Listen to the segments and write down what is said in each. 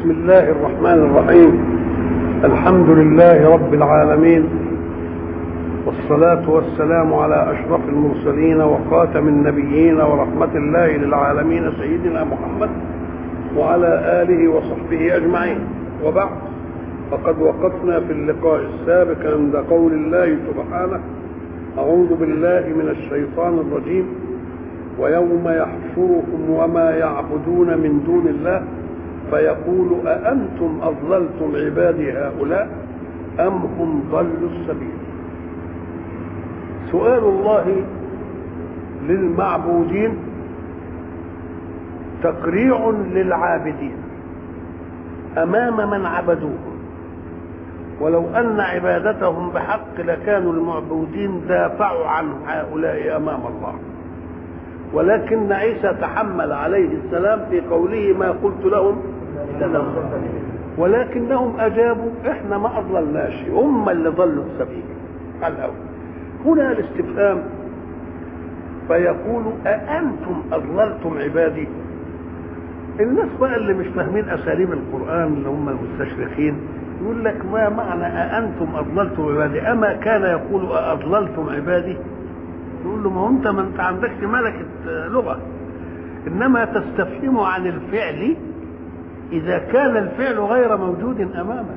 بسم الله الرحمن الرحيم الحمد لله رب العالمين والصلاة والسلام على أشرف المرسلين وخاتم النبيين ورحمة الله للعالمين سيدنا محمد وعلى آله وصحبه أجمعين وبعد فقد وقفنا في اللقاء السابق عند قول الله سبحانه أعوذ بالله من الشيطان الرجيم ويوم يحشرهم وما يعبدون من دون الله فيقول أأنتم أضللتم عبادي هؤلاء أم هم ضلوا السبيل سؤال الله للمعبودين تقريع للعابدين أمام من عبدوه ولو أن عبادتهم بحق لكانوا المعبودين دافعوا عن هؤلاء أمام الله ولكن عيسى تحمل عليه السلام في قوله ما قلت لهم ولكنهم اجابوا احنا ما اضللناش هم اللي ضلوا السبيل الاول هنا الاستفهام فيقول أأنتم أضللتم عبادي الناس بقى اللي مش فاهمين أساليب القرآن اللي هم المستشرقين يقول لك ما معنى أأنتم أضللتم عبادي أما كان يقول أضللتم عبادي يقول له ما هو أنت ما أنت عندكش ملكة لغة إنما تستفهم عن الفعل إذا كان الفعل غير موجود أمامك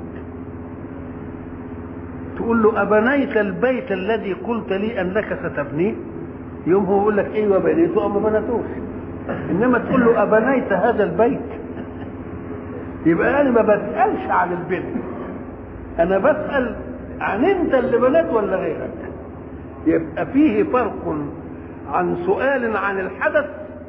تقول له أبنيت البيت الذي قلت لي أنك ستبنيه يوم هو يقول لك ايوه بنيته اما بنيتوش انما تقول له ابنيت هذا البيت يبقى انا ما بسالش عن البناء انا بسال عن انت اللي بنيت ولا غيرك يبقى فيه فرق عن سؤال عن الحدث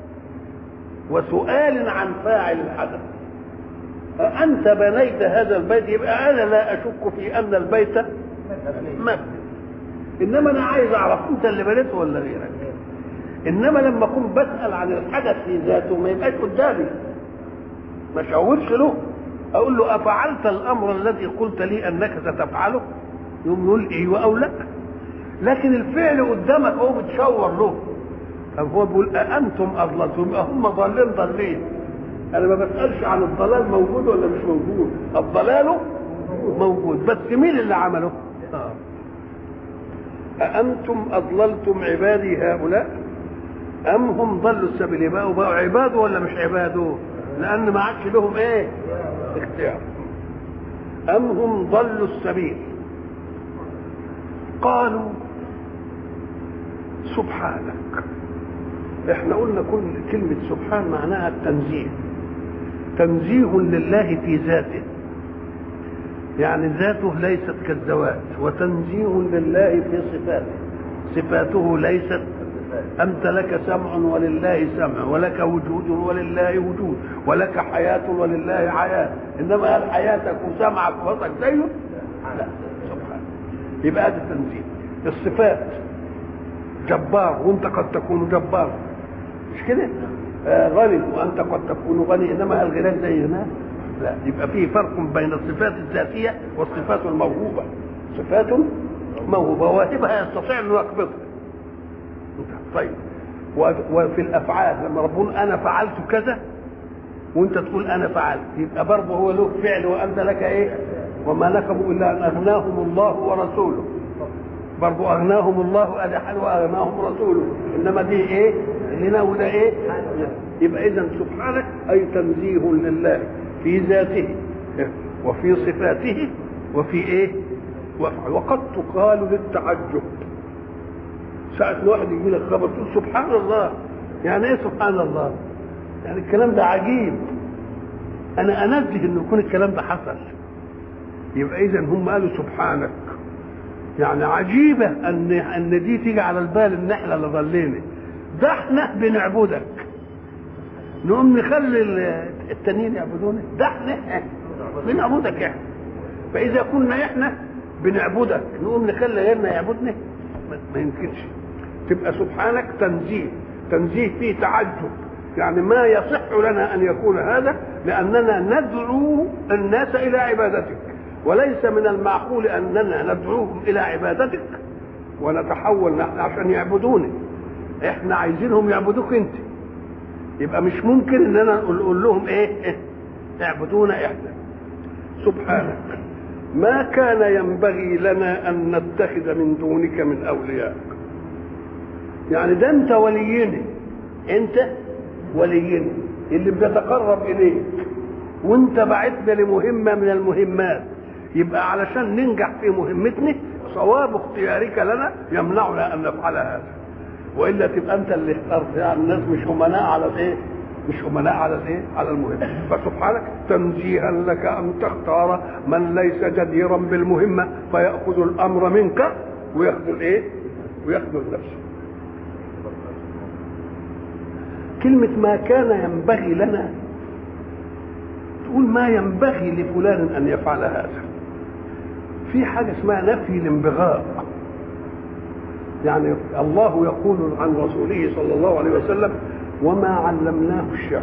وسؤال عن فاعل الحدث أنت بنيت هذا البيت يبقى أنا لا أشك في أن البيت مبني إنما أنا عايز أعرف أنت اللي بنيته ولا غيرك انما لما اكون بسال عن الحدث في ذاته ما يبقاش قدامي ما اشاورش له اقول له افعلت الامر الذي قلت لي انك ستفعله يقوم يقول ايوه او لا لكن الفعل قدامك هو بتشاور له طب هو بيقول أأنتم أضللتم يبقى هم ضالين ضالين أنا ما بسألش عن الضلال موجود ولا مش موجود الضلال موجود بس مين اللي عمله؟ آه. أأنتم أضللتم عبادي هؤلاء أم هم ضلوا السبيل يبقوا بقوا عباده ولا مش عباده؟ لأن ما عادش لهم إيه؟ اختيار أم هم ضلوا السبيل قالوا سبحانك احنا قلنا كل كلمة سبحان معناها التنزيه تنزيه لله في ذاته يعني ذاته ليست كالذوات وتنزيه لله في صفاته صفاته ليست أنت لك سمع ولله سمع ولك وجود ولله وجود ولك حياة ولله حياة إنما هل حياتك وسمعك وبصرك زيه؟ لا سبحانه يبقى هذا التنزيه الصفات جبار وانت قد تكون جبار مش كده؟ آه غني وانت قد تكون غني انما هل غناك زي غناك؟ لا يبقى في فرق بين الصفات الذاتيه والصفات الموهوبه صفات موهوبه واهبها يستطيع انه يقبضها طيب وفي الافعال لما ربنا انا فعلت كذا وانت تقول انا فعلت يبقى برضه هو له فعل وانت لك ايه وما نكبوا الا ان اغناهم الله ورسوله برضه اغناهم الله ادحل واغناهم رسوله انما دي ايه لنا وده ايه يبقى اذا سبحانك اي تنزيه لله في ذاته وفي صفاته وفي ايه وقد تقال للتعجب ساعة ما واحد يجي لك خبر تقول سبحان الله يعني ايه سبحان الله؟ يعني الكلام ده عجيب انا انزه انه يكون الكلام ده حصل يبقى اذا هم قالوا سبحانك يعني عجيبة ان ان دي تيجي على البال ان احنا اللي ضلينا ده احنا بنعبدك نقوم نخلي التانيين يعبدونا ده احنا بنعبدك احنا فاذا كنا احنا بنعبدك نقوم نخلي غيرنا يعبدنا ما يمكنش تبقى سبحانك تنزيه تنزيه فيه تعجب يعني ما يصح لنا ان يكون هذا لاننا ندعو الناس الى عبادتك وليس من المعقول اننا ندعوهم الى عبادتك ونتحول نحن عشان يعبدوني احنا عايزينهم يعبدوك انت يبقى مش ممكن ان انا نقول لهم ايه, إيه؟ اعبدونا احنا سبحانك ما كان ينبغي لنا ان نتخذ من دونك من اولياء يعني ده انت ولينا انت ولينا اللي بنتقرب اليك وانت بعتنا لمهمه من المهمات يبقى علشان ننجح في مهمتنا صواب اختيارك لنا يمنعنا ان نفعل هذا والا تبقى انت اللي اخترت يعني الناس مش امناء على الايه مش امناء على الايه على المهم فسبحانك تنزيها لك ان تختار من ليس جديرا بالمهمه فياخذ الامر منك وياخذ الايه وياخذ نفسه كلمة ما كان ينبغي لنا تقول ما ينبغي لفلان أن يفعل هذا في حاجة اسمها نفي الانبغاء يعني الله يقول عن رسوله صلى الله عليه وسلم وما علمناه الشعر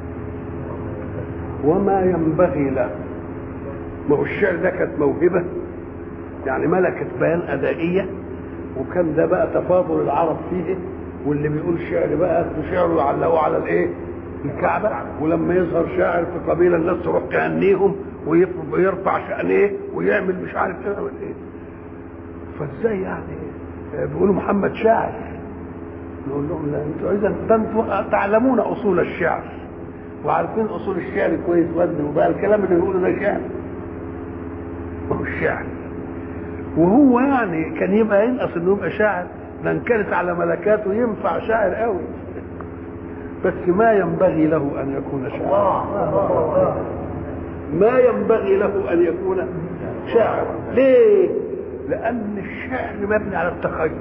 وما ينبغي له ما هو الشعر ده كانت موهبة يعني ملكة بيان أدائية وكان ده بقى تفاضل العرب فيه واللي بيقول شعر بقى شعره يعلقوه على الايه؟ الكعبة ولما يظهر شاعر في قبيلة الناس تروح تهنيهم ويرفع شأنيه ويعمل مش عارف يعمل ايه فازاي يعني بيقولوا محمد شاعر نقول لهم لا انتوا اذا انتوا تعلمون اصول الشعر وعارفين اصول الشعر كويس وزن وبقى الكلام اللي بيقوله ده شعر ما هو الشعر وهو يعني كان يبقى ينقص انه يبقى شاعر ده ان كانت على ملكاته ينفع شاعر قوي بس ما ينبغي له ان يكون شاعرا ما ينبغي له ان يكون شاعرا ليه لان الشعر مبني على التخيل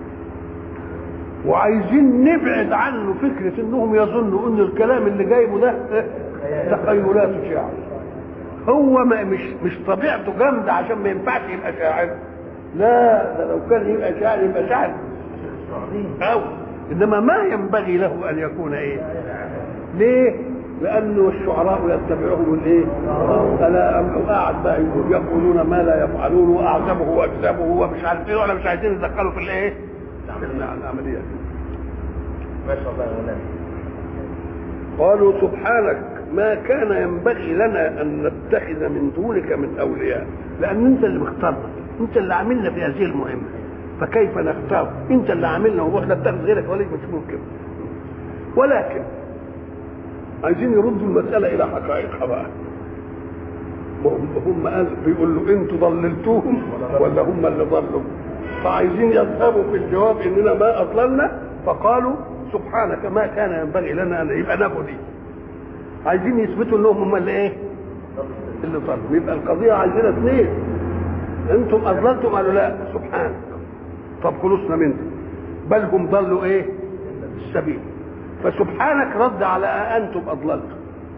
وعايزين نبعد عنه فكره انهم يظنوا ان الكلام اللي جايبه ده تخيلات شعر هو ما مش مش طبيعته جامده عشان ما ينفعش يبقى شاعر لا ده لو كان يبقى شاعر يبقى شاعر أو إنما ما ينبغي له أن يكون إيه ليه لأنه الشعراء يتبعهم الإيه ألا قاعد بقى يقول يقولون ما لا يفعلون وأعزبه وأكذبه ومش عارف إيه ولا مش عايزين يدخلوا في الإيه في العملية دي ما شاء الله يا مولانا قالوا سبحانك ما كان ينبغي لنا ان نتخذ من دونك من اولياء لان انت اللي مختارنا انت اللي عاملنا في هذه المهمه فكيف نختار انت اللي عاملنا ونروح نتخذ غيرك وليك مش ممكن ولكن عايزين يردوا المساله الى حقائقها بقى هم هم قال بيقول له انتوا ضللتوهم ولا هم اللي ضلوا فعايزين يذهبوا في الجواب اننا ما اضللنا فقالوا سبحانك ما كان ينبغي لنا ان يبقى ناخد دي عايزين يثبتوا انهم هم اللي ايه اللي ضلوا يبقى القضيه عايزين اثنين انتم اضللتم قالوا لا سبحانك طب خلصنا منكم بل هم ضلوا ايه السبيل فسبحانك رد على انتم اضللتم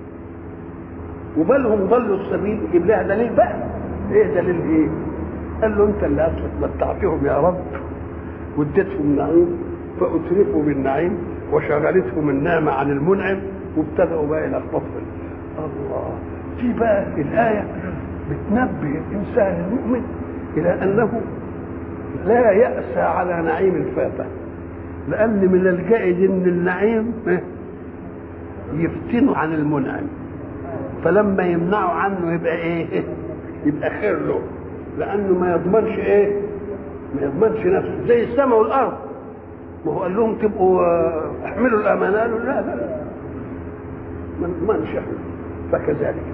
وبل هم ضلوا السبيل يجيب لها دليل بقى ايه دليل ايه قال له انت اللي متعتهم يا رب واديتهم نعيم فاترفوا بالنعيم وشغلتهم النعمه عن المنعم وابتدأوا بقى الى خطف الله في بقى الايه بتنبه الانسان المؤمن الى انه لا يأسى على نعيم الفاتة لأن من الجائز إن النعيم يفتنوا عن المنعم فلما يمنعوا عنه يبقى إيه؟ يبقى خير له لأنه ما يضمنش إيه؟ ما يضمنش نفسه زي السماء والأرض ما هو قال لهم تبقوا احملوا الأمانة قالوا لا لا ما نضمنش احنا فكذلك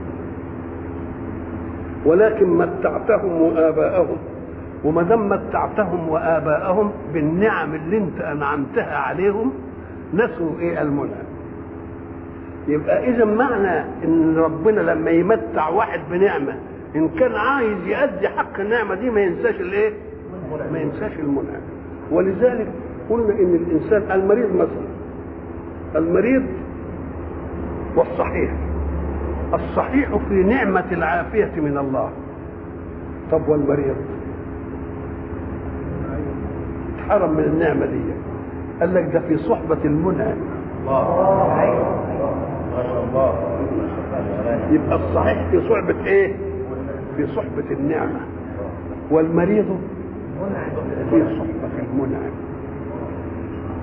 ولكن متعتهم وآباءهم وما دام متعتهم واباءهم بالنعم اللي انت انعمتها عليهم نسوا ايه المنعم يبقى اذا معنى ان ربنا لما يمتع واحد بنعمه ان كان عايز يؤدي حق النعمه دي ما ينساش الايه ما ينساش المنعم ولذلك قلنا ان الانسان المريض مثلا المريض والصحيح الصحيح في نعمه العافيه من الله طب والمريض اتحرم من النعمه دي قال لك ده في صحبه المنعم يبقى الصحيح في صحبه ايه في صحبه النعمه والمريض في صحبه المنعم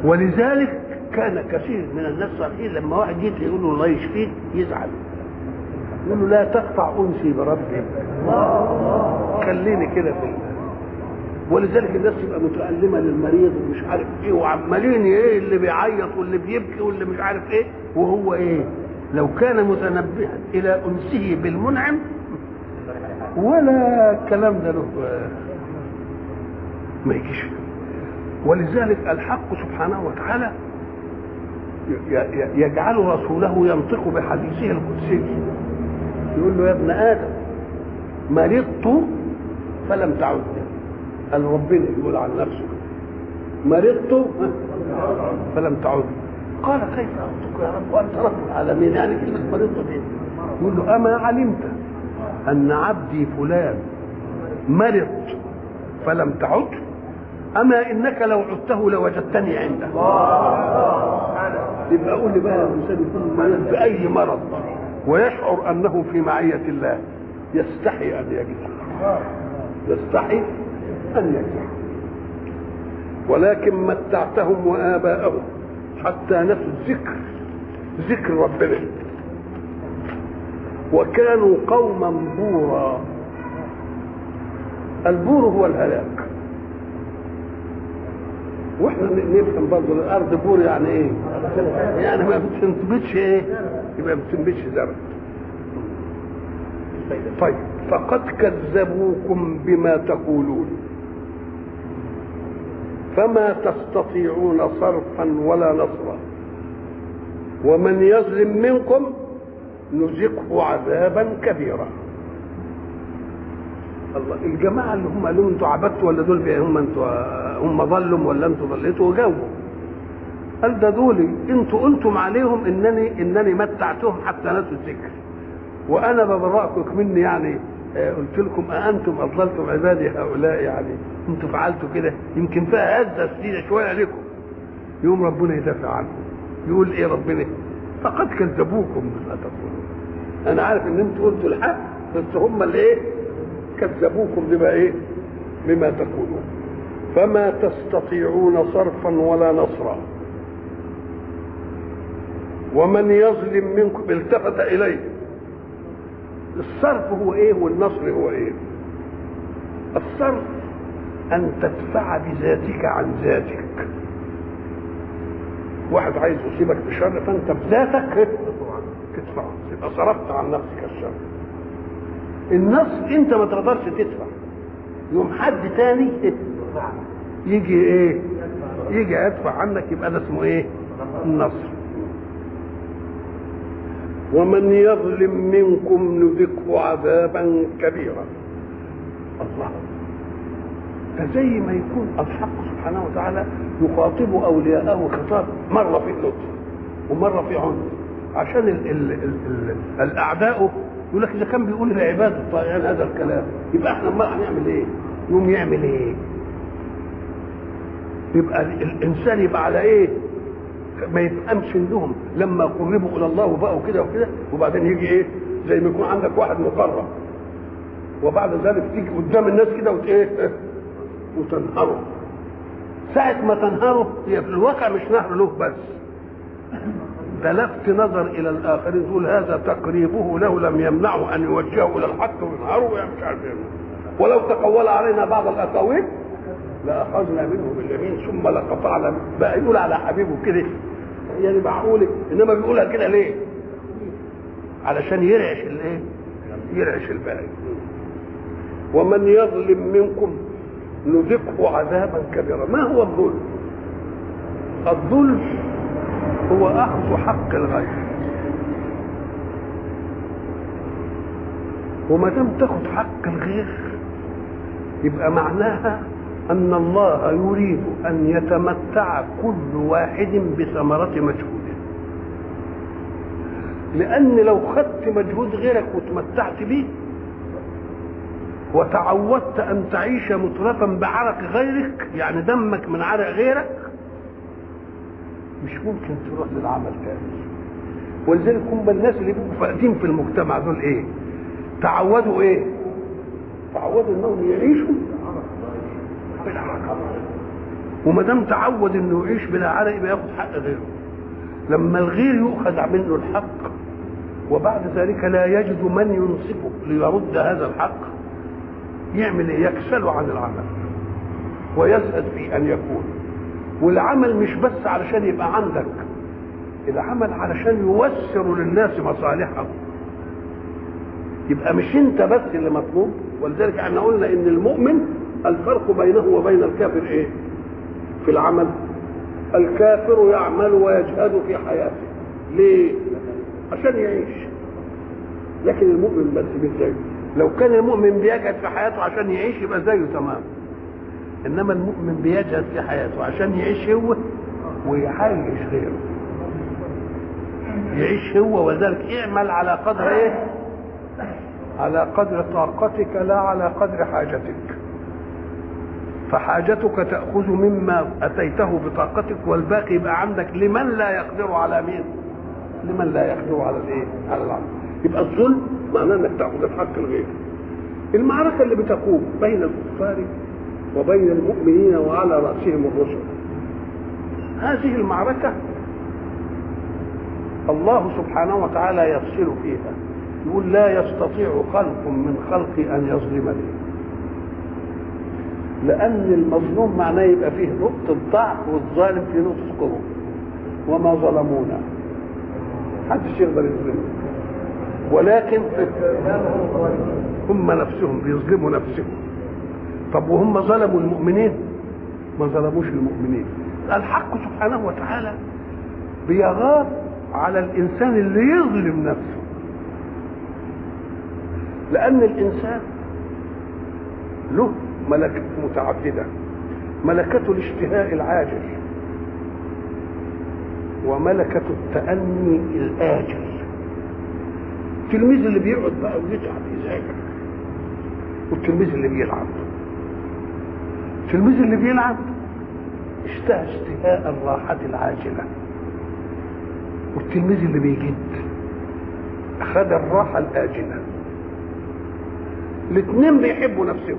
ولذلك كان كثير من الناس صالحين لما واحد جيت يقول له الله يشفيك يزعل يقول له لا تقطع انسي بربي خليني كده في ولذلك الناس تبقى متألمة للمريض ومش عارف ايه وعمالين ايه اللي بيعيط واللي بيبكي واللي مش عارف ايه وهو ايه لو كان متنبها الى انسه بالمنعم ولا الكلام ده له ما يجيش ولذلك الحق سبحانه وتعالى يجعل رسوله ينطق بحديثه القدسي يقول له يا ابن ادم مرضت فلم تعدني قال ربنا يقول عن نفسه مرضت فلم تعدني قال كيف اعطيك يا رب وانت رب العالمين يعني كلمه مرضت دي يقول له اما علمت ان عبدي فلان مرض فلم تعد اما انك لو عدته لوجدتني عنده يبقى قول لي بقى الانسان يكون مريض باي مرض ويشعر انه في معيه الله يستحي ان يجزع يستحي ان يجزع ولكن متعتهم واباءهم حتى نسوا الذكر ذكر ربنا وكانوا قوما بورا البور هو الهلاك واحنا نفهم برضه الارض بور يعني ايه؟ يعني ما بتنبتش ايه؟ يبقى ما بتنبتش زرع. طيب فقد كذبوكم بما تقولون فما تستطيعون صرفا ولا نصرا ومن يظلم منكم نذقه عذابا كبيرا الله الجماعه اللي هم قالوا انتوا عبدتوا ولا دول هم انتوا هم ضلوا ولا انتوا ضليتوا وجاوبوا قال ده دول انتوا قلتم عليهم انني انني متعتهم حتى نسوا الذكر وانا ببرأكم مني يعني قلت لكم أأنتم أضللتم عبادي هؤلاء يعني أنتم فعلتوا كده يمكن فيها هزة شديدة شوية عليكم يوم ربنا يدافع عنكم يقول إيه ربنا فقد كذبوكم بما تقولون أنا عارف إن أنتم قلتوا الحق بس هم اللي إيه كذبوكم بما إيه بما تقولون فما تستطيعون صرفا ولا نصرا ومن يظلم منكم التفت إليه الصرف هو ايه والنصر هو ايه الصرف ان تدفع بذاتك عن ذاتك واحد عايز يصيبك بشر فانت بذاتك تدفعه يبقى صرفت عن نفسك الشر النصر انت ما تقدرش تدفع يوم حد تاني يجي ايه يجي يدفع عنك يبقى ده اسمه ايه النصر ومن يظلم منكم نذقه عذابا كبيرا الله ده زي ما يكون الحق سبحانه وتعالى يخاطب اولياءه خطاب مره في اللطف ومره في عنف عشان ال ال ال ال الاعداء يقول لك اذا كان بيقول للعباد الطائعين هذا الكلام يبقى احنا ما هنعمل ايه؟ يقوم يعمل ايه؟ يبقى الانسان يبقى على ايه؟ ما يفهمش انهم لما قربوا الى الله وبقوا كده وكده وبعدين يجي ايه زي ما يكون عندك واحد مقرب وبعد ذلك تيجي قدام الناس كده وت ايه وتنهره ساعة ما تنهره هي في الواقع مش نهر له بس ده لفت نظر الى الاخرين تقول هذا تقريبه له لم يمنعه ان يوجهه الى الحق وينهره يعني مش عارف ايه ولو تقول علينا بعض الاقاويل لاخذنا منه باليمين ثم لقطعنا بقى يقول على حبيبه كده يعني معقول انما بيقولها كده ليه؟ علشان يرعش الايه؟ يرعش الباقي ومن يظلم منكم نذقه عذابا كبيرا ما هو الظلم؟ الظلم هو اخذ حق الغير وما دام تاخد حق الغير يبقى معناها أن الله يريد أن يتمتع كل واحد بثمرة مجهوده لأن لو خدت مجهود غيرك وتمتعت به وتعودت أن تعيش مترفا بعرق غيرك يعني دمك من عرق غيرك مش ممكن تروح للعمل تاني ولذلك هم الناس اللي بيبقوا فاقدين في المجتمع دول ايه؟ تعودوا ايه؟ تعودوا انهم يعيشوا بلا عرق وما دام تعود انه يعيش بلا عرق يبقى ياخد حق غيره لما الغير يؤخذ منه الحق وبعد ذلك لا يجد من ينصفه ليرد هذا الحق يعمل ايه يكسل عن العمل ويزهد في ان يكون والعمل مش بس علشان يبقى عندك العمل علشان يوسر للناس مصالحهم يبقى مش انت بس اللي مطلوب ولذلك احنا قلنا ان المؤمن الفرق بينه وبين الكافر ايه في العمل الكافر يعمل ويجهد في حياته ليه عشان يعيش لكن المؤمن بس مش زيه لو كان المؤمن بيجهد في حياته عشان يعيش يبقى زيه تمام انما المؤمن بيجهد في حياته عشان يعيش هو ويعيش غيره يعيش هو وذلك اعمل على قدر ايه على قدر طاقتك لا على قدر حاجتك فحاجتك تأخذ مما أتيته بطاقتك والباقي يبقى عندك لمن لا يقدر على مين لمن لا يقدر على الايه على العمل يبقى الظلم معناه انك تاخذ الحق الغير المعركة اللي بتقوم بين الكفار وبين المؤمنين وعلى رأسهم الرسل هذه المعركة الله سبحانه وتعالى يفصل فيها يقول لا يستطيع خلق من خلقي ان يظلمني لان المظلوم معناه يبقى فيه نقطه ضعف والظالم فيه نقطه قوه وما ظلمونا محدش يقدر يظلمنا ولكن هم نفسهم بيظلموا نفسهم طب وهم ظلموا المؤمنين ما ظلموش المؤمنين الحق سبحانه وتعالى بيغار على الانسان اللي يظلم نفسه لان الانسان له ملكات متعدده ملكته الاشتهاء العاجل وملكة التأني الآجل التلميذ اللي بيقعد بقى ويتعب يذاكر والتلميذ اللي بيلعب التلميذ اللي بيلعب اشتهى اشتهاء الراحة العاجلة والتلميذ اللي بيجد خد الراحة الآجلة الاثنين بيحبوا نفسهم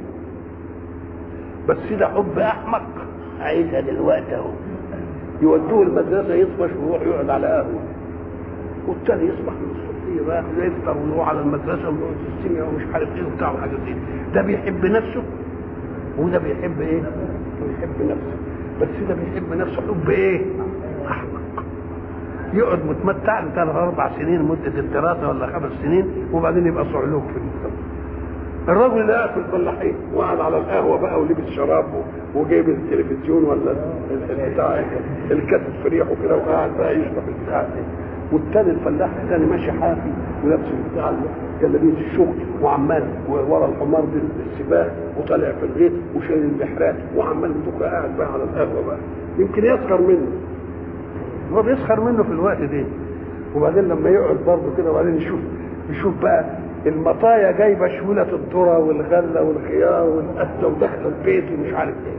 بس ده حب أحمق عايزها دلوقتي اهو يودوه المدرسة يطفش ويروح يقعد على قهوة والتاني يصبح من الصبحية بقى يفطر ويروح على المدرسة ويقعد في السينما ومش عارف ايه وبتاع وحاجات دي ده بيحب نفسه وده بيحب ايه؟ بيحب نفسه بس ده بيحب نفسه حب ايه؟ احمق يقعد متمتع ثلاث اربع سنين مده الدراسه ولا خمس سنين وبعدين يبقى صعلوك في المجتمع الراجل اللي قاعد في الفلاحين وقعد على القهوه بقى ولبس شراب وجايب التلفزيون ولا البتاع الكتف في ريحه كده وقاعد بقى يشرب البتاع دي والتاني الفلاح الثاني ماشي حافي ولابس بتاع جلابيه الشغل وعمال ورا الحمار بالسباق وطالع في الغيط وشايل المحرات وعمال بتوقع قاعد بقى على القهوه بقى يمكن يسخر منه هو بيسخر منه في الوقت ده وبعدين لما يقعد برضه كده وبعدين يشوف يشوف بقى المطايا جايبه شوله الذره والغله والخيار والقسه وداخله البيت ومش عارف ايه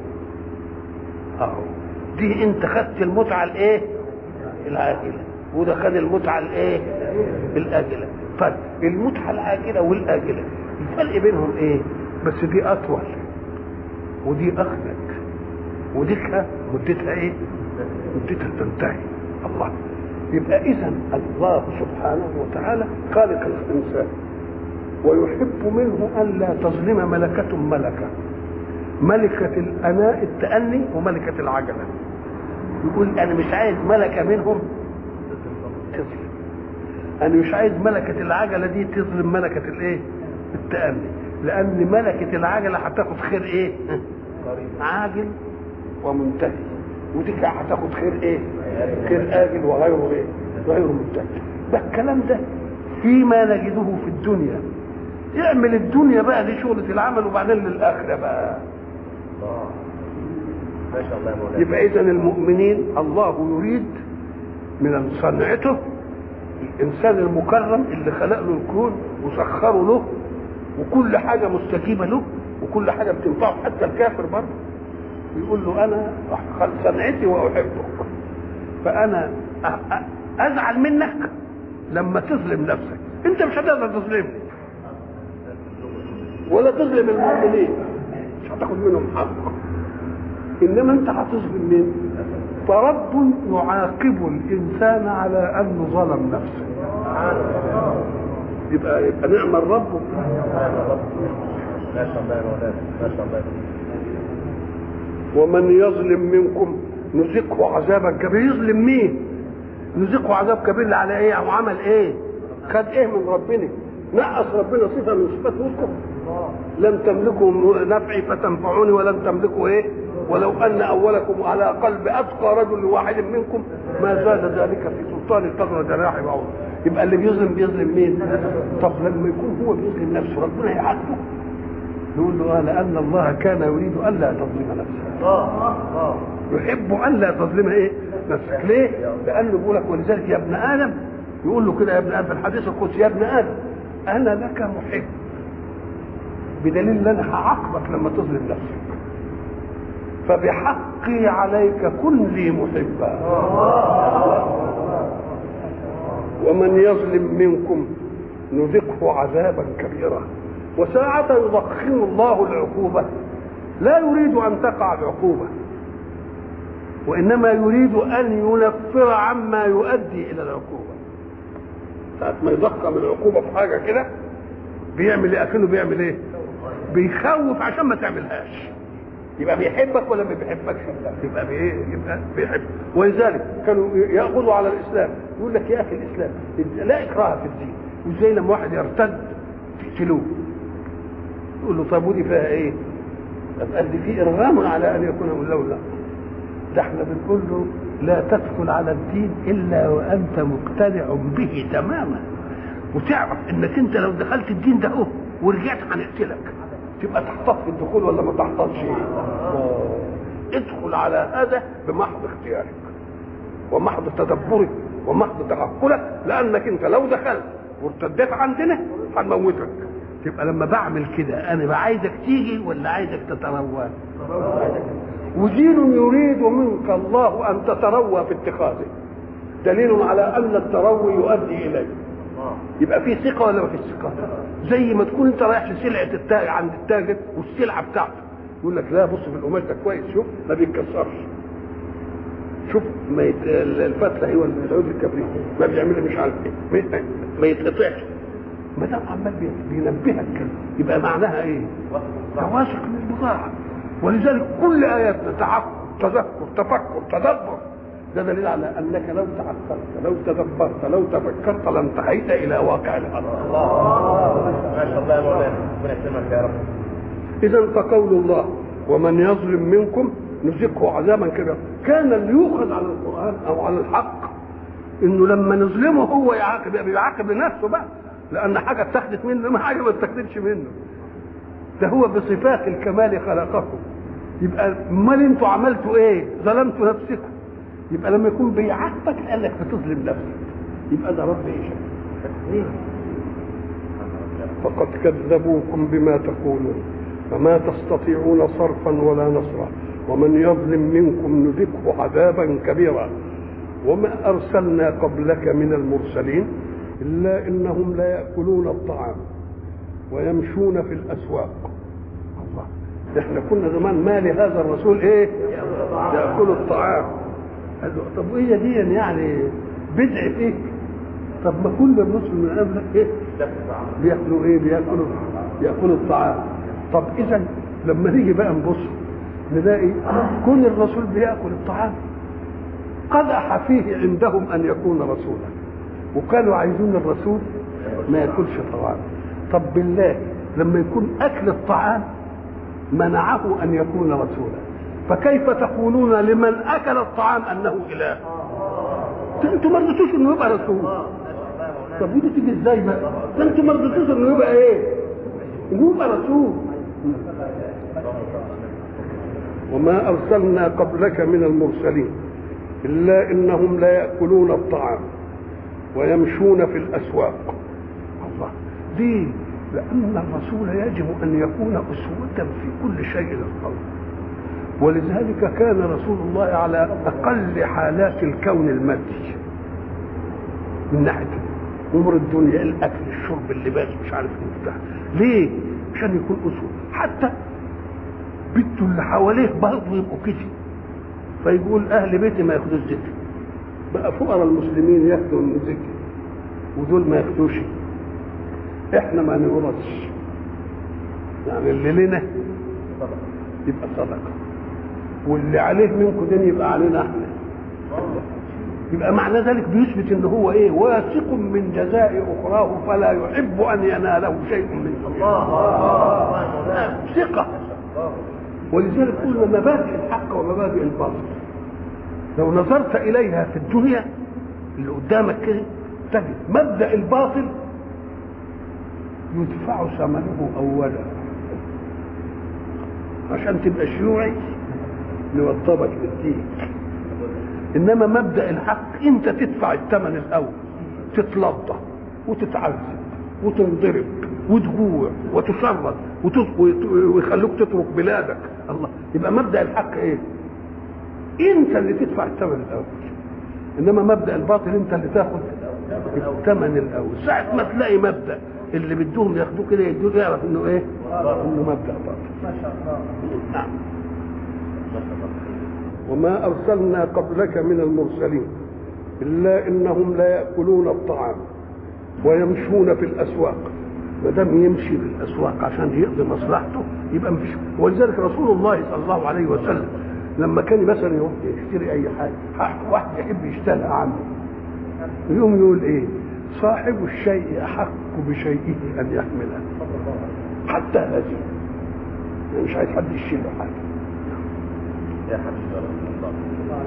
اهو دي انت خدت المتعه الايه العاجله وده خد المتعه الايه الاجله فالمتعه العاجله والاجله الفرق بينهم ايه بس دي اطول ودي اخذك ودي مدتها ايه مدتها تنتهي الله يبقى اذا الله سبحانه وتعالى خالق الانسان ويحب منه ان لا تظلم ملكه ملكه ملكه الاناء التاني وملكه العجله يقول انا مش عايز ملكه منهم تظلم انا مش عايز ملكه العجله دي تظلم ملكه الايه التاني لان ملكه العجله هتاخد خير ايه عاجل ومنتهي ودي هتاخد خير ايه خير اجل وغيره ايه غير منتهي ده الكلام ده فيما نجده في الدنيا اعمل الدنيا بقى دي شغلة العمل وبعدين للآخرة بقى ما شاء الله يا مولانا يبقى إذا المؤمنين الله يريد من صنعته الإنسان المكرم اللي خلق له الكون وسخره له وكل حاجة مستجيبة له وكل حاجة بتنفعه حتى الكافر برضه يقول له أنا صنعتي وأحبك فأنا أزعل منك لما تظلم نفسك أنت مش هتقدر تظلمني ولا تظلم المؤمنين مش هتاخد منهم حق انما انت هتظلم مين فرب يعاقب الانسان على انه ظلم نفسه يبقى يبقى نعم الرب ما شاء الله يا مولانا ما شاء الله ومن يظلم منكم نذقه عذابا كبير يظلم مين نذقه عذاب كبير على ايه او عمل ايه خد ايه من ربنا نقص ربنا صفه من صفات نفسه لن تملكوا نفعي فتنفعوني ولن تملكوا ايه ولو ان اولكم على قلب اتقى رجل واحد منكم ما زاد ذلك في سلطان قدر جناح بعوض يبقى اللي بيظلم بيظلم مين طب لما يكون هو بيظلم نفسه ربنا يعاتبه نقول له آه لان الله كان يريد الا تظلم نفسك يحب ان لا تظلم ايه نفسك ليه لانه بيقول لك ولذلك يا ابن ادم يقول له كده يا ابن ادم في الحديث القدسي يا ابن ادم انا لك محب بدليل ان انا هعاقبك لما تظلم نفسك فبحقي عليك كن لي محبا ومن يظلم منكم نذقه عذابا كبيرا وساعة يضخم الله العقوبة لا يريد أن تقع العقوبة وإنما يريد أن ينفر عما يؤدي إلى العقوبة ساعة ما يضخم العقوبة في حاجة كده بيعمل ايه اكنه بيعمل ايه بيخوف عشان ما تعملهاش يبقى بيحبك ولا ما بيحبكش يبقى بايه يبقى بيحب ولذلك كانوا ياخذوا على الاسلام يقول لك يا اخي الاسلام لا اكراه في الدين وازاي لما واحد يرتد تقتلوه يقول له طب ودي فيها ايه؟ طب قد في ارغام على ان يكون من لولا ده احنا بنقول له لا تدخل على الدين الا وانت مقتنع به تماما وتعرف انك انت لو دخلت الدين ده اهو ورجعت هنقتلك تبقى تحتاط في الدخول ولا ما تحتاطش ادخل على هذا بمحض اختيارك ومحض تدبرك ومحض تعقلك لانك انت لو دخلت وارتديت عندنا هنموتك تبقى لما بعمل كده انا بقى عايزك تيجي ولا عايزك تتروى ودين يريد منك الله ان تتروى في اتخاذه دليل على ان التروي يؤدي اليه يبقى في ثقه ولا ما فيش ثقه زي ما تكون انت رايح لسلعه التاجر عند التاجر والسلعه بتاعته يقول لك لا بص في القماش ده كويس شوف ما بيتكسرش شوف ما يت... الفتله ايوه العود الكبريت ما بيعمل مش عارف ايه ما, ما يتقطعش ما دام عمال بينبهك كده يبقى معناها ايه؟ تواثق للبضاعه ولذلك كل اياتنا تعقل تذكر تفكر تدبر ده دليل على انك لو تعقلت لو تدبرت لو تفكرت لانتهيت الى واقع الارض ما شاء الله يا مولانا ربنا يسلمك يا رب اذا فقول الله ومن يظلم منكم نذقه عذابا كبيرا كان اللي يؤخذ على القران او على الحق انه لما نظلمه هو يعاقب بيعاقب لنفسه بقى لان حاجه اتخذت منه ما حاجه ما اتخذتش منه ده هو بصفات الكمال خلقكم يبقى امال انتوا عملتوا ايه ظلمتوا نفسكم يبقى لما يكون بيعاقبك لانك بتظلم نفسك يبقى ده رب ايه شكل فقد كذبوكم بما تقولون فما تستطيعون صرفا ولا نصرا ومن يظلم منكم نذقه عذابا كبيرا وما ارسلنا قبلك من المرسلين الا انهم لا ياكلون الطعام ويمشون في الاسواق الله احنا كنا زمان ما لهذا الرسول ايه ياكل الطعام قال له طب وايه دي يعني بدع فيك طب ما كل الرسل من قبلك ايه بياكلوا ايه بياكلوا بياكلوا الطعام طب اذا لما نيجي بقى نبص نلاقي كل الرسول بياكل الطعام قدح فيه عندهم ان يكون رسولا وكانوا عايزين الرسول ما ياكلش طعام طب بالله لما يكون اكل الطعام منعه ان يكون رسولا فكيف تقولون لمن اكل الطعام انه اله انتوا ما رضيتوش انه يبقى رسول طب ودي تيجي ازاي بقى ده انتوا ما رضيتوش انه يبقى ايه انه يبقى رسول وما ارسلنا قبلك من المرسلين الا انهم لا ياكلون الطعام ويمشون في الاسواق الله دي لان الرسول يجب ان يكون اسوه في كل شيء للقوم ولذلك كان رسول الله على اقل حالات الكون المادي من ناحيه امور الدنيا الاكل الشرب اللباس مش عارف ايه بتاع ليه عشان يكون اسوه حتى بيته اللي حواليه برضه يبقوا كده فيقول اهل بيتي ما ياخدوش ذكر بقى فقراء المسلمين ياخدوا الذكر ودول ما ياخدوش احنا ما نورثش يعني اللي لنا يبقى صدقه واللي عليه منكم دين يبقى علينا احنا يبقى معنى ذلك بيثبت ان هو ايه واثق من جزاء اخراه فلا يحب ان يناله شيء من دنياه ثقه ولذلك قلنا مبادئ الحق ومبادئ الباطل لو نظرت اليها في الدنيا اللي قدامك كده تجد مبدا الباطل يدفع ثمنه اولا عشان تبقى شيوعي نوضبك بالدين انما مبدا الحق انت تدفع الثمن الاول تتلضى وتتعذب وتنضرب وتجوع وتشرد وتس- وت- ويخلوك تترك بلادك الله يبقى مبدا الحق ايه انت اللي تدفع الثمن الاول انما مبدا الباطل انت اللي تاخد الثمن الاول ساعه ما تلاقي مبدا اللي بدهم ياخدوه كده يدوه يعرف انه ايه انه مبدا باطل ما شاء الله نعم وما أرسلنا قبلك من المرسلين إلا إنهم لا يأكلون الطعام ويمشون في الأسواق ما دام يمشي في الأسواق عشان يقضي مصلحته يبقى مفيش ولذلك رسول الله صلى الله عليه وسلم لما كان مثلا يروح يشتري أي حاجة ح- واحد يحب يشتريها عنه يقوم يقول إيه صاحب الشيء أحق بشيئه أن يحمله حتى هذه يعني مش عايز حد يشيل له حاجة يا حبيبي رسول الله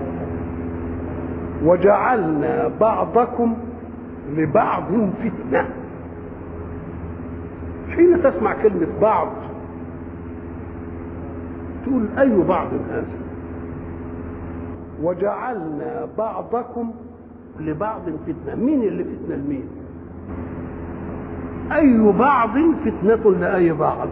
وجعلنا بعضكم لبعض فتنة حين تسمع كلمة بعض تقول أي بعض هذا وجعلنا بعضكم لبعض فتنة مين اللي فتنة لمين أي بعض فتنة لأي بعض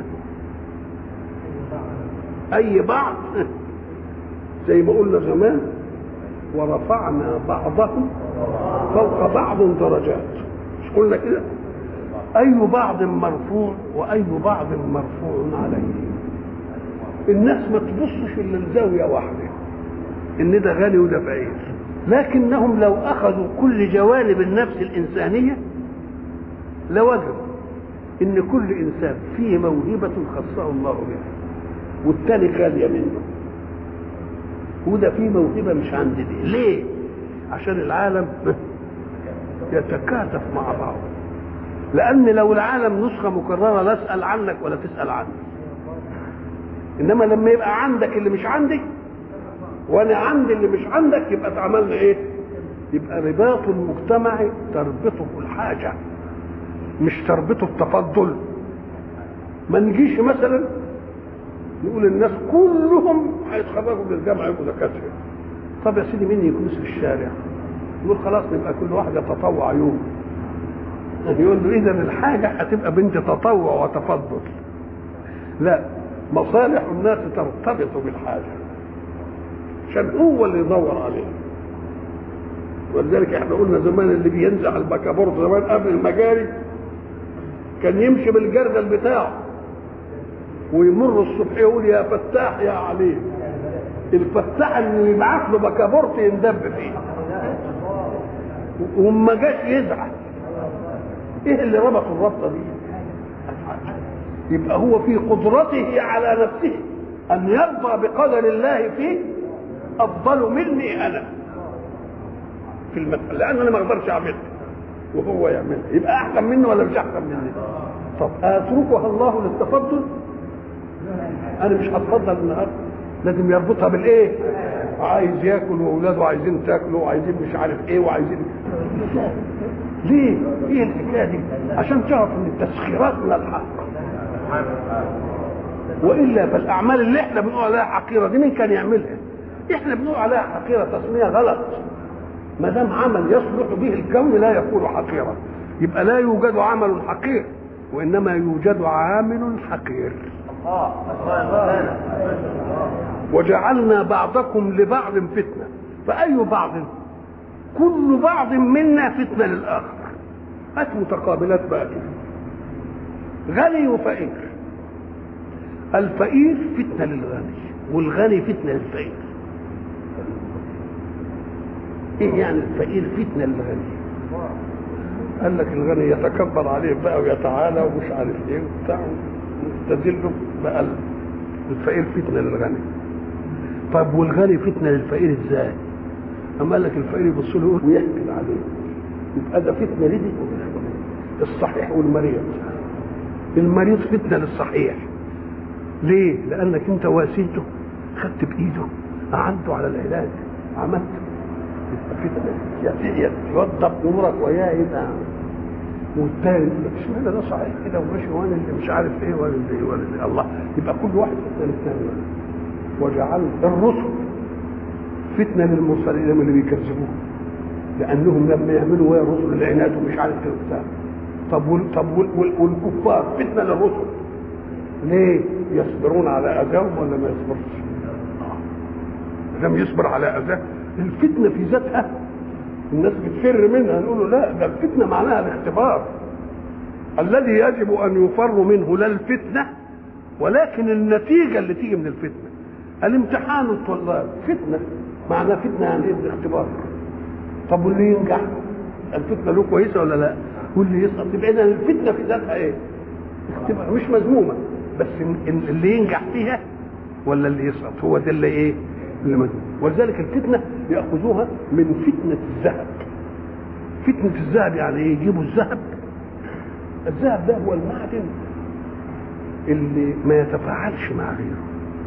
أي بعض زي ما قلنا زمان ورفعنا بعضهم فوق بعض درجات مش قلنا كده اي بعض مرفوع واي بعض مرفوع عليه الناس ما تبصش الا لزاويه واحده ان ده غني وده فقير لكنهم لو اخذوا كل جوانب النفس الانسانيه لوجدوا ان كل انسان فيه موهبه خصه الله بها والتاني خاليه منه وده فيه موهبه مش عند دي ليه عشان العالم يتكاتف مع بعض لان لو العالم نسخه مكرره لا اسال عنك ولا تسال عني انما لما يبقى عندك اللي مش عندي وانا عندي اللي مش عندك يبقى اتعملنا ايه يبقى رباط المجتمع تربطه الحاجه مش تربطه التفضل ما نجيش مثلا نقول الناس كلهم هيتخرجوا من الجامعه يبقوا دكاتره طب يا سيدي مين يكنس في الشارع يقول خلاص نبقى كل واحد يتطوع يوم يقول له اذا الحاجه هتبقى بنت تطوع وتفضل لا مصالح الناس ترتبط بالحاجه عشان هو اللي يدور عليها ولذلك احنا قلنا زمان اللي بينزع البكابورت زمان قبل المجاري كان يمشي بالجردل بتاعه ويمر الصبح يقول يا فتاح يا عليم الفتاح انه يبعث له بكابورت يندب فيه وما جاش يزعل ايه اللي ربط الربطه دي يبقى هو في قدرته على نفسه ان يرضى بقدر الله فيه افضل مني انا في المسألة لان انا ما اقدرش اعملها وهو يعملها يبقى احسن مني ولا مش احسن مني طب اتركها الله للتفضل انا مش هتفضل النهارده لازم يربطها بالايه عايز ياكل واولاده عايزين تاكلوا وعايزين مش عارف ايه وعايزين ليه ايه الحكايه دي عشان تعرف ان التسخيرات من الحق والا فالاعمال اللي احنا بنقول عليها حقيره دي مين كان يعملها احنا بنقول عليها حقيره تسميه غلط ما دام عمل يصلح به الكون لا يكون حقيرا يبقى لا يوجد عمل حقير وانما يوجد عامل حقير وجعلنا بعضكم لبعض فتنه فاي بعض كل بعض منا فتنه للاخر هات متقابلات بقى كده غني وفقير الفقير فتنه للغني والغني فتنه للفقير ايه يعني الفقير فتنه للغني قال لك الغني يتكبر عليه بقى ويتعالى ومش عارف ايه وبتاع ويستذله بقى الفقير فتنه للغني طب والغني فتنه للفقير ازاي؟ اما قال لك الفقير يبص له يقول ويحكي عليه يبقى ده فتنه لدي الصحيح والمريض المريض فتنه للصحيح ليه؟ لانك انت واسيته خدت بايده اعنته على العلاج عملت يبقى فتنه يا يوضب امورك وياه يبقى والتاني يقول لك اشمعنى ده صحيح كده وماشي وانا اللي مش عارف ايه وانا اللي وانا اللي الله يبقى كل واحد فتنه للثاني وجعل الرسل فتنه للمرسلين اللي بيكذبوه لانهم لما يعملوا ويا الرسل العناد ومش عارف كده وبتاع طب وال طب وال وال والكفار فتنه للرسل ليه؟ يصبرون على اذاهم ولا ما يصبرش؟ لم يصبر على اذاه الفتنه في ذاتها الناس بتفر منها نقول له لا ده الفتنه معناها الاختبار الذي يجب ان يفر منه لا الفتنه ولكن النتيجه اللي تيجي من الفتنه الامتحان الطلاب فتنه معناه فتنه يعني ايه الاختبار طب واللي ينجح الفتنه له كويسه ولا لا واللي يسقط يبقى اذا الفتنه في ذاتها ايه اختبار مش مذمومه بس اللي ينجح فيها ولا اللي يسقط هو ده اللي ايه اللي مذموم ولذلك الفتنه ياخذوها من فتنه الذهب فتنه الذهب يعني ايه يجيبوا الذهب الذهب ده هو المعدن اللي ما يتفاعلش مع غيره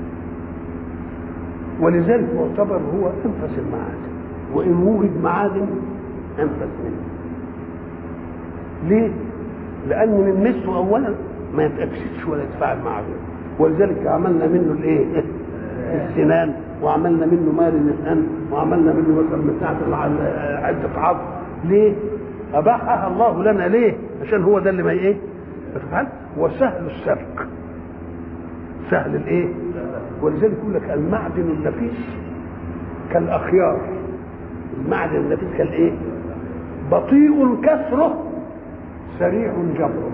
ولذلك معتبر هو انفس المعادن وان وجد معادن انفس منه ليه؟ لان من مثله اولا ما يتاكسدش ولا يتفاعل مع غيره ولذلك عملنا منه الايه؟ السنان وعملنا منه مال الانسان وعملنا منه مثلا بتاعه عده عظم ليه؟ اباحها الله لنا ليه؟ عشان هو ده اللي ما ايه؟ يتفعل وسهل السرق سهل الايه؟ ولذلك يقول لك المعدن النفيس كالاخيار المعدن النفيس كالايه؟ بطيء كسره سريع جبره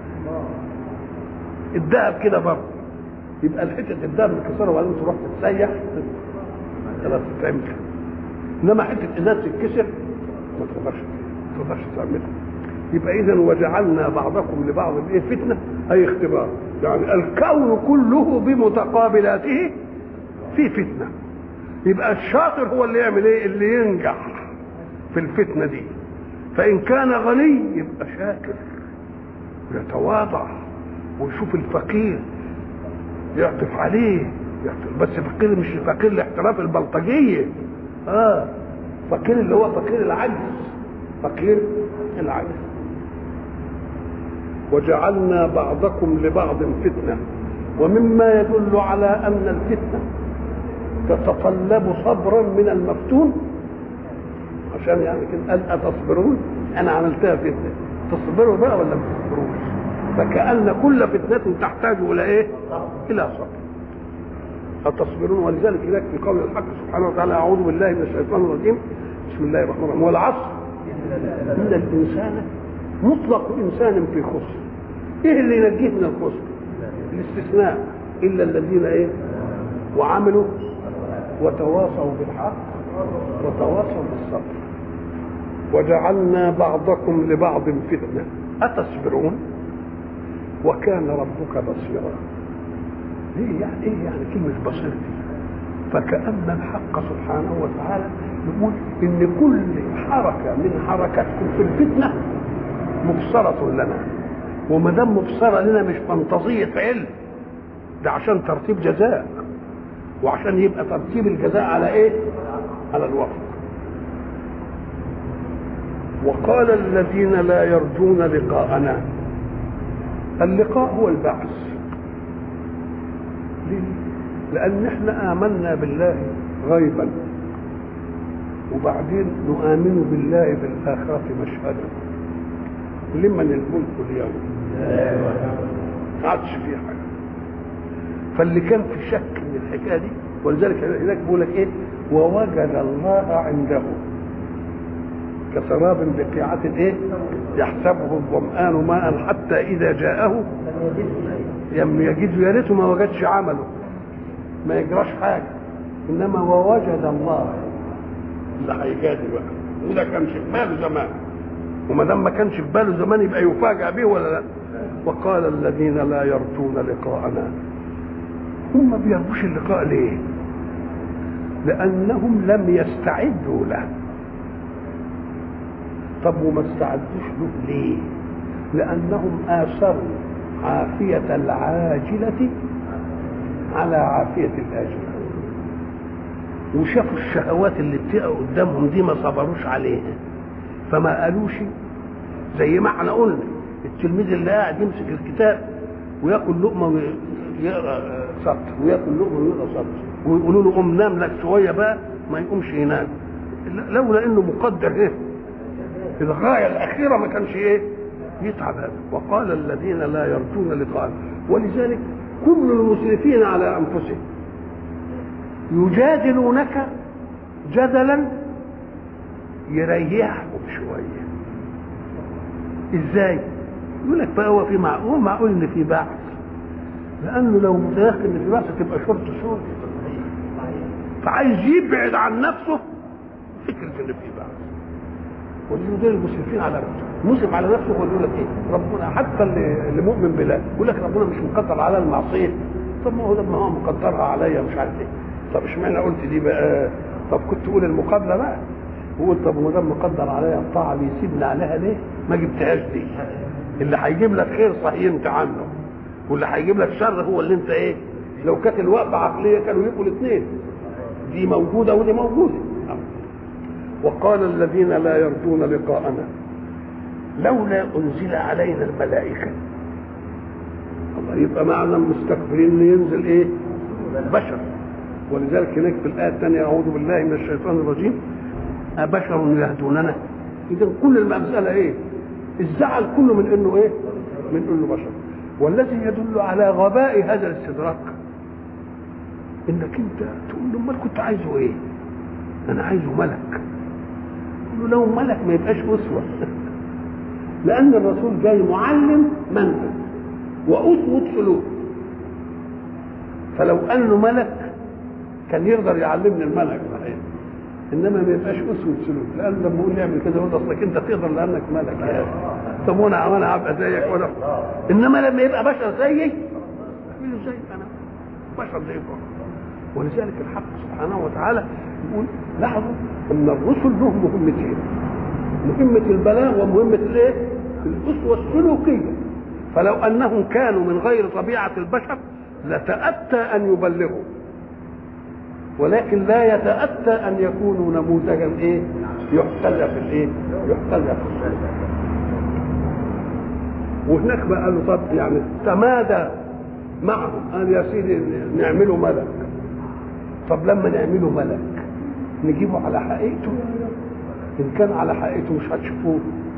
الذهب كده برضه يبقى الحته الذهب متكسره وبعدين تروح تتسيح خلاص تتعمل انما حته ازاز تتكسر ما تقدرش ما تقدرش تعملها يبقى اذا وجعلنا بعضكم لبعض ايه فتنه اي اختبار يعني الكون كله بمتقابلاته في فتنه يبقى الشاطر هو اللي يعمل ايه اللي ينجح في الفتنه دي فان كان غني يبقى شاكر ويتواضع ويشوف الفقير يعطف عليه يعطف بس فقير مش فقير الاحتراف البلطجيه اه فقير اللي هو فقير العجز فقير العجز وجعلنا بعضكم لبعض فتنه ومما يدل على ان الفتنه تتطلب صبرا من المفتون عشان يعني كده قال اتصبرون انا عملتها فتنه تصبروا بقى ولا ما تصبروش فكأن كل فتنة تحتاج إلى إيه؟ إلى صبر. أتصبرون ولذلك هناك في قول الحق سبحانه وتعالى أعوذ بالله من الشيطان الرجيم بسم الله الرحمن الرحيم والعصر إن الإنسان مطلق إنسان في خسر. إيه اللي ينجيه من الخسر؟ الاستثناء إلا الذين إيه؟ وعملوا وتواصوا بالحق وتواصوا بالصبر. وجعلنا بعضكم لبعض فتنه اتصبرون وكان ربك بصيرا ليه يعني ايه يعني كلمه بصير دي فكأن الحق سبحانه وتعالى يقول ان كل حركه من حركاتكم في الفتنه مبصره لنا وما دام مبصره لنا مش فانتازيه علم ده عشان ترتيب جزاء وعشان يبقى ترتيب الجزاء على ايه؟ على الوفق وقال الذين لا يرجون لقاءنا اللقاء هو البعث ليه؟ لأن احنا آمنا بالله غيبا وبعدين نؤمن بالله بالآخرة مشهدا لمن الملك اليوم ما عادش فيه حاجة فاللي كان في شك من الحكاية دي ولذلك هناك بيقول لك ايه ووجد الله عنده كسراب بقيعة ايه يحسبه الظمآن ماء حتى إذا جاءه لم يجد يا ريته ما وجدش عمله ما يجراش حاجة إنما ووجد الله اللي هيجادل بقى وده كان شمال زمان وما دام ما كانش في باله زمان يبقى يفاجأ به ولا لا وقال الذين لا يرجون لقاءنا هم ما بيرجوش اللقاء ليه لأنهم لم يستعدوا له طب وما استعدوش له ليه لأنهم آثروا عافية العاجلة على عافية الآجلة وشافوا الشهوات اللي بتقع قدامهم دي ما صبروش عليها فما قالوش زي ما احنا قلنا التلميذ اللي قاعد يمسك الكتاب وياكل لقمه ويقرا سطر وياكل لقمه ويقرا سطر ويقولوا له قوم نام لك شويه بقى ما يقومش ينام لولا انه مقدر ايه الغايه الاخيره ما كانش ايه يتعب هذا وقال الذين لا يرجون لقاء ولذلك كل المسرفين على انفسهم يجادلونك جدلا يريحهم شويه ازاي يقول لك بقى هو في معقول معقول ان في بعث لانه لو متيقن ان في بعث تبقى شرط شرط فعايز يبعد عن نفسه فكره ان في بعث ودول المسرفين على نفسه مسلم على نفسه هو يقول لك ايه ربنا حتى اللي, اللي مؤمن بالله يقول لك ربنا مش مقدر على المعصيه طب ما هو لما هو مقدرها عليا مش عارف ايه طب اشمعنى قلت دي بقى طب كنت تقول المقابله بقى وقول طب ما دام مقدر عليا الطاعه بيسيبني عليها ليه؟ ما جبتهاش دي اللي هيجيب لك خير صهينت عنه واللي هيجيب لك شر هو اللي انت ايه؟ لو كانت الوقفه عقليه كانوا يبقوا الاثنين دي موجوده ودي موجوده وقال الذين لا يرجون لقاءنا لولا انزل علينا الملائكه الله يبقى معنى المستكبرين ان ينزل ايه؟ بشر ولذلك هناك في الايه الثانيه اعوذ بالله من الشيطان الرجيم أبشر يهدوننا إذا كل المسألة إيه؟ الزعل كله من إنه إيه؟ من إنه بشر والذي يدل على غباء هذا الاستدراك إنك أنت تقول له أمال كنت عايزه إيه؟ أنا عايزه ملك تقول له لو ملك ما يبقاش أسوة لأن الرسول جاي معلم منهج وأسوة سلوك فلو أنه ملك كان يقدر يعلمني الملك صحيح انما ما يبقاش اسوه سلوك لان لما اقول يعمل كده يقول اصلك انت تقدر لانك ملك يا طب وانا وانا هبقى زيك وانا انما لما يبقى بشر زيي اعمله زي انا بشر زيكم ولذلك الحق سبحانه وتعالى يقول لاحظوا ان الرسل لهم مهمتين مهمة البلاغ ومهمة الايه؟ الأسوة السلوكية فلو أنهم كانوا من غير طبيعة البشر لتأتى أن يبلغوا ولكن لا يتأتى أن يكونوا نموذجا إيه؟ يحتذى في الإيه؟ يحتذى في السلوك. وهناك بقى قالوا طب يعني تمادى معهم قال يا سيدي نعمله ملك طب لما نعمله ملك نجيبه على حقيقته ان كان على حقيقته مش هتشوفوه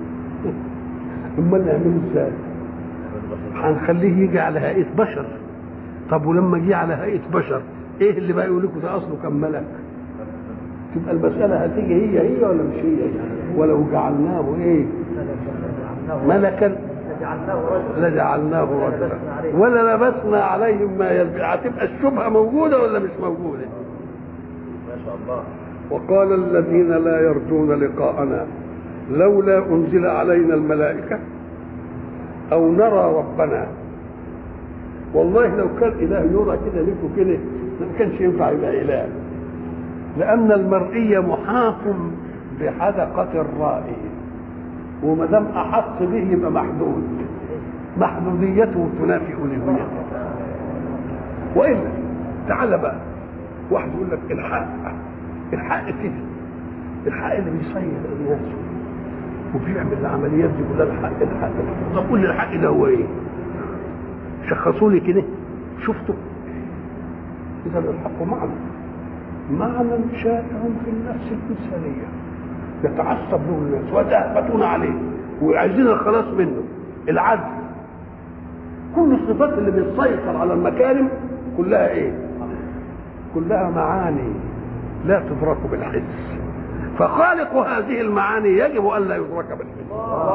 امال نعمله ازاي هنخليه يجي على هيئه بشر طب ولما جه على هيئه بشر ايه اللي بقى يقول لكم ده اصله كان ملك تبقى المساله هتيجي هي هي ولا مش هي ولو جعلناه ايه ملكا لجعلناه رجلا ولا لبسنا عليهم ما يلبس هتبقى الشبهه موجوده ولا مش موجوده ما شاء الله وقال الذين لا يرجون لقاءنا لولا انزل علينا الملائكه او نرى ربنا والله لو كان اله يرى كده لكم كده ما كانش ينفع يبقى اله لان المرئي محاط بحدقه الرائي وما دام احط به يبقى محدود محدوديته تنافي الوهيته والا تعال بقى واحد يقول لك الحق الحق كده الحق اللي بيصير الناس وبيعمل العمليات دي كلها الحق الحق طب قول لي الحق ده هو ايه؟ شخصوا لي كده شفتوا اذا الحق معنى معنى شائع في النفس الانسانيه يتعصب له الناس ويتهفتون عليه وعايزين الخلاص منه العدل كل الصفات اللي بتسيطر على المكارم كلها ايه كلها معاني لا تدرك بالحس فخالق هذه المعاني يجب ان لا يدرك بالحس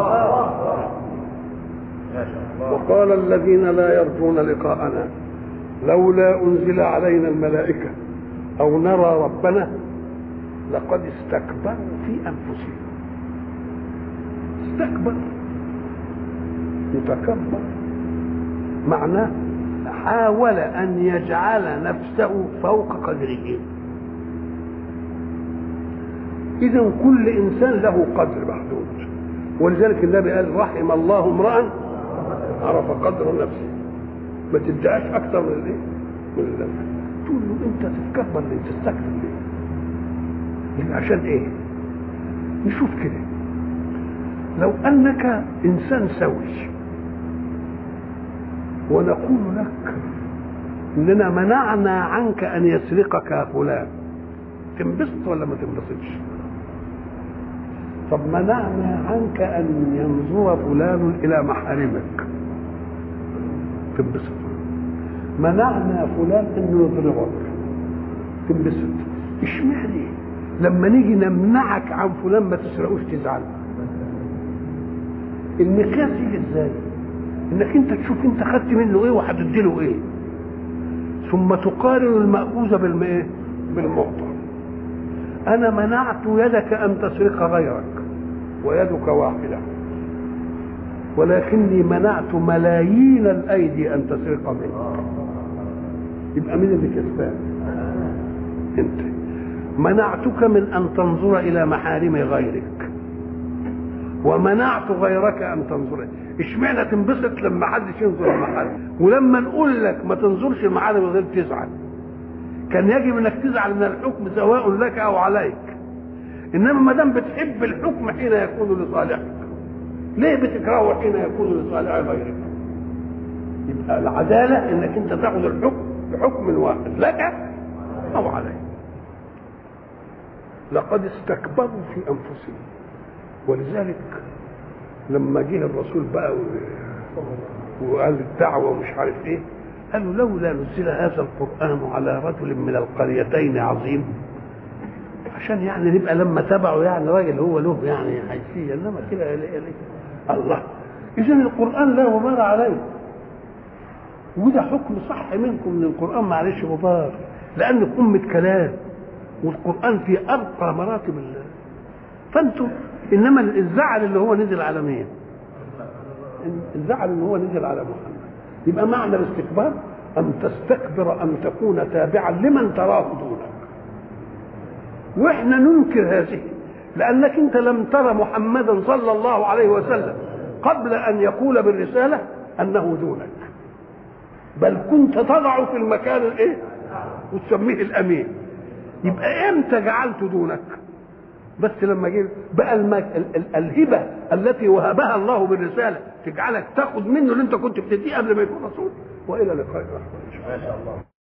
ما شاء الله وقال الذين لا يرجون لقاءنا لولا انزل علينا الملائكه او نرى ربنا لقد استكبروا في انفسهم استكبر متكبر معناه حاول ان يجعل نفسه فوق قدره اذا كل انسان له قدر محدود ولذلك النبي قال رحم الله امرا عرف قدر نفسه ما تدعيش اكثر من الايه من اللمس تقول له انت تتكبر ليه تستكبر ليه يبقى عشان ايه نشوف كده لو انك انسان سوي ونقول لك اننا منعنا عنك ان يسرقك فلان تنبسط ولا ما تنبسطش طب منعنا عنك ان ينظر فلان الى محارمك تنبسط منعنا فلان انه يضربك تنبسط اشمعنى لما نيجي نمنعك عن فلان ما تسرقوش تزعل المقياس يجي ازاي انك انت تشوف انت خدت منه ايه وهتدي له ايه ثم تقارن المأخوذ بالماء بالمعطى انا منعت يدك ان تسرق غيرك ويدك واحده ولكني منعت ملايين الايدي ان تسرق منك يبقى مين اللي كسبان انت منعتك من ان تنظر الى محارم غيرك ومنعت غيرك ان تنظر اشمعنى تنبسط لما حدش ينظر المحارم ولما نقول لك ما تنظرش المحارم غير تزعل كان يجب انك تزعل من الحكم سواء لك او عليك انما ما دام بتحب الحكم حين يكون لصالحك ليه بتكرهه حين يكون لصالح غيرك يبقى العداله انك انت تاخذ الحكم بحكم واحد لك او عليك لقد استكبروا في انفسهم ولذلك لما جه الرسول بقى وقال الدعوه ومش عارف ايه قالوا لولا نزل هذا القران على رجل من القريتين عظيم عشان يعني نبقى لما تبعه يعني راجل هو له يعني حيثيه انما كده الله اذا القران لا غبار عليه وده حكم صح منكم ان القران معلش غبار لان قمه كلام والقران في ارقى مراتب الله فانتم انما الزعل اللي هو نزل على مين؟ الزعل اللي هو نزل على محمد يبقى معنى الاستكبار ان تستكبر ان تكون تابعا لمن تراه دونك واحنا ننكر هذه لانك انت لم ترى محمدا صلى الله عليه وسلم قبل ان يقول بالرساله انه دونك بل كنت تضع في المكان الايه وتسميه الامين يبقى امتى جعلت دونك بس لما جه بقى المك... ال... ال... الهبه التي وهبها الله بالرساله تجعلك تاخذ منه اللي انت كنت بتديه قبل ما يكون رسول والى لقاء اخر ان شاء الله